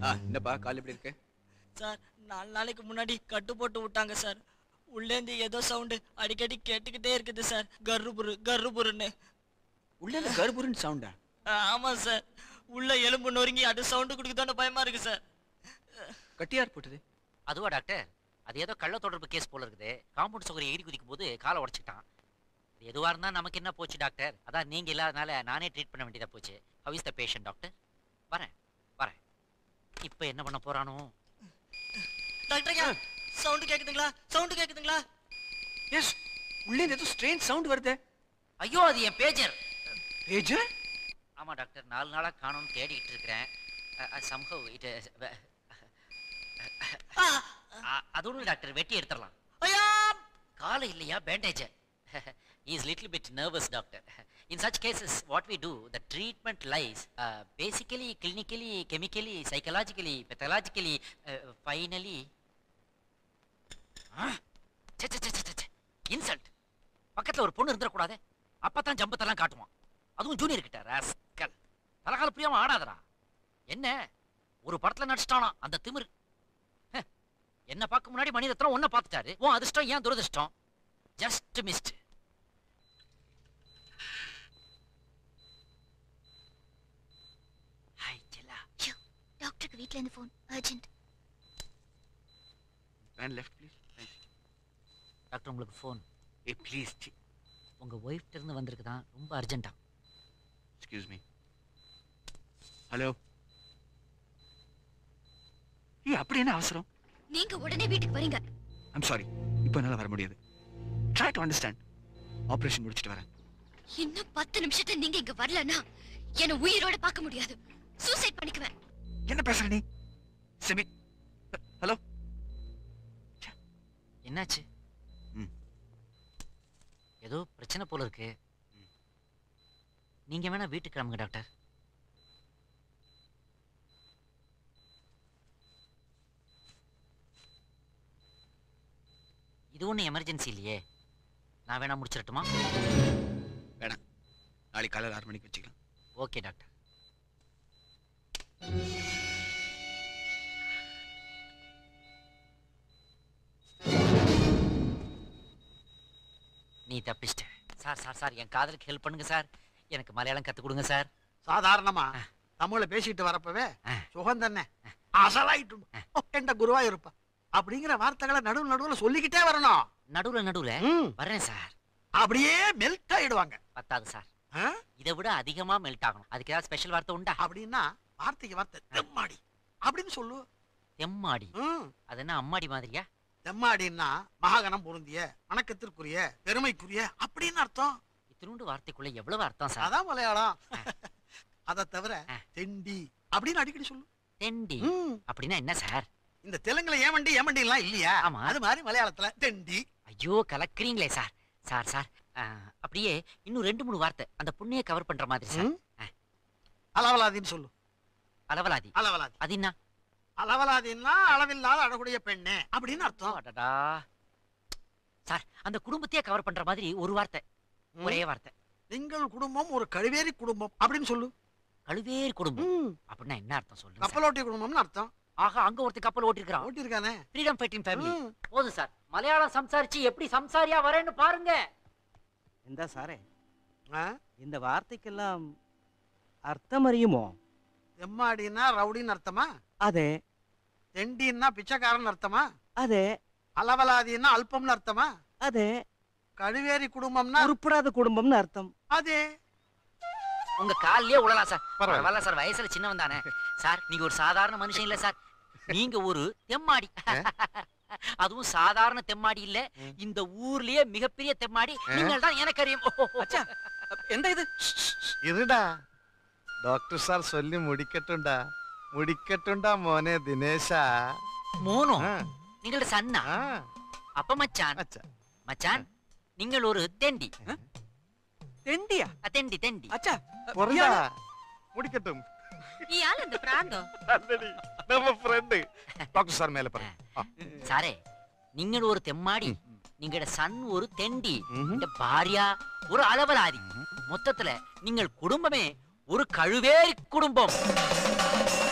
ஆ என்னப்பா கால் எப்படி இருக்கு சார் நாலு நாளைக்கு முன்னாடி கட்டு போட்டு விட்டாங்க சார் உள்ளேந்து ஏதோ சவுண்டு அடிக்கடி கேட்டுக்கிட்டே இருக்குது சார் கர்ருபுரு கர்ருபுருன்னு உள்ள கர்புருன்னு சவுண்டா ஆமா சார் உள்ள எலும்பு நொறுங்கி அது சவுண்டு கொடுக்குதோன்னு பயமா இருக்கு சார் கட்டியார் போட்டது அதுவா டாக்டர் அது ஏதோ கள்ள தொடர்பு கேஸ் போல இருக்குது காம்பவுண்ட் சுவர் எகிரி குதிக்கும் போது காலை உடைச்சிட்டான் இது எதுவா இருந்தா நமக்கு என்ன போச்சு டாக்டர் அதான் நீங்க இல்லாதனால நானே ட்ரீட் பண்ண வேண்டியதா போச்சு how is the patient doctor வரேன் வரேன் இப்போ என்ன பண்ண போறானோ டாக்டர் ஐயா சவுண்டு கேக்குதுங்களா சவுண்டு கேக்குதுங்களா எஸ் உள்ளே ஏதோ ஸ்ட்ரேஞ்ச் சவுண்ட் வருது ஐயோ அது என் பேஜர் பேஜர் ஆமா டாக்டர் நாலு நாளா காணும்னு தேடிட்டு இருக்கிறேன் சம்ஹவ் இட் அதுவும் டாக்டர் வெட்டி எடுத்துடலாம் ஐயா காலை இல்லையா bandage is little bit nervous doctor in such cases what we do the treatment lies basically clinically chemically psychologically pathologically finally insult பக்கத்துல ஒரு பொண்ணு இருந்துடக்கூடாது அப்பதான் ஜம்பத்தெல்லாம் காட்டுவான் அதுவும் ஜூனியர் கிட்ட ராஸ்கல் தலகால புரியாம ஆடாதடா என்ன ஒரு படத்துல நடிச்சிட்டானா அந்த திமிரு ஹ, என்ன பார்க்க முன்னாடி மணிரத்னம் ஒன்ன பார்த்துட்டாரு உன் அதிர்ஷ்டம் ஏன் துரதிர்ஷ்டம் ஜஸ்ட் மிஸ்ட் ஹாய் செல்லா டாக்டருக்கு வீட்ல இருந்து phone urgent man left please doctor உங்களுக்கு ஃபோன் ஏ ப்ளீஸ் உங்க ஒய்ஃப்ட இருந்து வந்திருக்குதான் ரொம்ப அர்ஜென்ட்டா எக்ஸ்கியூஸ் மீ ஹலோ ஏய் அப்படி என்ன அவசரம் நீங்க உடனே வீட்டுக்கு வரீங்க ஐம் சாரி இப்போ என்னால் வர முடியாது ட்ரை டு அண்டர்ஸ்டாண்ட் ஆப்ரேஷன் முடிச்சிட்டு வரேன் இன்னும் பத்து நிமிஷத்துல நீங்க இங்க வரலன்னா என்ன உயிரோட பார்க்க முடியாது சூசைட் பண்ணிக்குவேன் என்ன பேசுற நீ செமி ஹலோ என்னாச்சு ம். ஏதோ பிரச்சனை போல இருக்கு ம். நீங்க வேணா வீட்டுக்கு கிளம்புங்க டாக்டர் இது ஒன்றும் எமர்ஜென்சி இல்லையே நான் வேணா முடிச்சிடட்டுமா வேணாம் நாளைக்கு காலையில் ஆறு மணிக்கு வச்சுக்கலாம் ஓகே டாக்டர் நீ தப்பிச்சிட்ட சார் சார் சார் என் காதலுக்கு ஹெல்ப் பண்ணுங்க சார் எனக்கு மலையாளம் கற்றுக் கொடுங்க சார் സാധാരണമാ നമ്മള് പേശിട്ട് വരപ്പവേ ആ. സുഖം തന്നെ அசலாயிட்டும் என்ற குருவாயிருப்பா அப்படிங்கிற வார்த்தைகளை நடுவு நடுவுல சொல்லிக்கிட்டே வரணும் நடுவில் நடுவில் ம். வரேன் சார் அப்படியே மெல்ட் ஆயிடுவாங்க பத்தாது சார் ஆ? இதை விட அதிகமாக மெல்ட் ஆகணும் அதுக்கு ஏதாவது ஸ்பெஷல் வார்த்தை உண்டா அப்படின்னா வார்த்தைக்கு வார்த்தை தெம்மாடி அப்படின்னு சொல்லு தெம்மாடி ம். அது என்ன அம்மாடி மாதிரியா தெம்மாடின்னா மகாகணம் பொருந்திய வணக்கத்திற்குரிய பெருமைக்குரிய அப்படின்னு அர்த்தம் இத்தினூண்டு வார்த்தைக்குள்ள எவ்வளவு அர்த்தம் சார் அதான் மலையாளம் அதை தவிர ஆ. தெண்டி அப்படின்னு அடிக்கடி சொல்லு தெண்டி ம். அப்படின்னா என்ன சார் இந்த தெலுங்குல ஏமண்டி ஏமண்டி எல்லாம் இல்லையா ஆமா. அது மாதிரி மலையாளத்துல தெண்டி ஐயோ கலக்குறீங்களே சார் சார் சார் ஆ, அப்படியே இன்னும் ரெண்டு மூணு வார்த்தை அந்த புண்ணிய கவர் பண்ற மாதிரி சார் ம். அளவலாதின்னு சொல்லு அளவலாதி அளவலாதி அது என்ன அளவலாதின்னா அளவில்லாத அழகுடைய பெண்ணே அப்படின்னு அர்த்தம் அடடா சார் அந்த குடும்பத்தையே கவர் பண்ற மாதிரி ஒரு வார்த்தை ம். ஒரே வார்த்தை எங்கள் குடும்பம் ஒரு கழுவேரி குடும்பம் அப்படின்னு சொல்லு கழுவேறு குடும்பம் அப்படின்னா என்ன அர்த்தம் சொல்லுங்க சார். கப்பலோட்டி குடும்பம்னு அர்த்தம் ஆகா அங்க ஒருத்தர் கப்பல் ஓட்டிருக்கான் ஓட்டிருக்கானே ஃப்ரீடம் ஃபைட்டிங் ஃபேமிலி ம். போதும் சார் மலையாளம் சம்சாரிச்சு எப்படி சம்சாரியா வரேன்னு பாருங்க എന്താ സാറേ ஆ? இந்த வார்த்தைக்கெல்லாம் அர்த்தம் அறியுமோ எம்மாடின்னா ரவுடின்னு அர்த்தமா അതെ தெண்டின்னா பிச்சைக்காரன் அர்த்தமா അതെ அளவலாதின்னா அல்பம்னு அர்த்தமா അതെ கழுவேரி குடும்பம்னா ഉരുപ്പെടാത്ത കുടുംബം അർത്ഥം அதே உங்க கால்லயே உழலாம் சார் பரவாயில்ல. பரவாயில்ல சார் வயசுல சின்னவன் தானே சார் நீங்க ஒரு சாதாரண மனுஷன் இல்ல சார் நீங்க ஒரு தெம்மாடி அதுவும் சாதாரண தெம்மாடி இல்ல இந்த ஊர்லயே மிகப்பெரிய தெம்மாடி நீங்கள் தான் எனக்கு அறியும் എന്താ ഇത് ഇരുടാ ഡോക്ടർ സാർ ചൊല്ലി മുടിക്കട്ടുണ്ടാ മുടിക്കട്ടുണ്ടാ മോനെ ദിനേശ மோனோ ആ, நீங்களோட சன்னா ആ, அப்ப மச்சான் അച്ഛാ. மச்சான் நீங்கள் ஒரு தெண்டி തെണ്ടിയാ அ, தெண்டி தெண்டி അച്ഛാ പൊറണ്ടാ മുടിക്കട്ടും ഇയാൾ എന്ത് പ്രാന്തോ അല്ലടി നമ്മ ഫ്രണ്ട് ഡോക്ടർ സാർ മേലെ പറ சாரே நீங்கள் ஒரு தெம்மாடி நீங்களோட சன் ஒரு தெண்டி ம்ஹும். இந்த பாரியா ஒரு அளவலாதி மொத்தத்துல நீங்கள் குடும்பமே ஒரு கழுவேறி குடும்பம்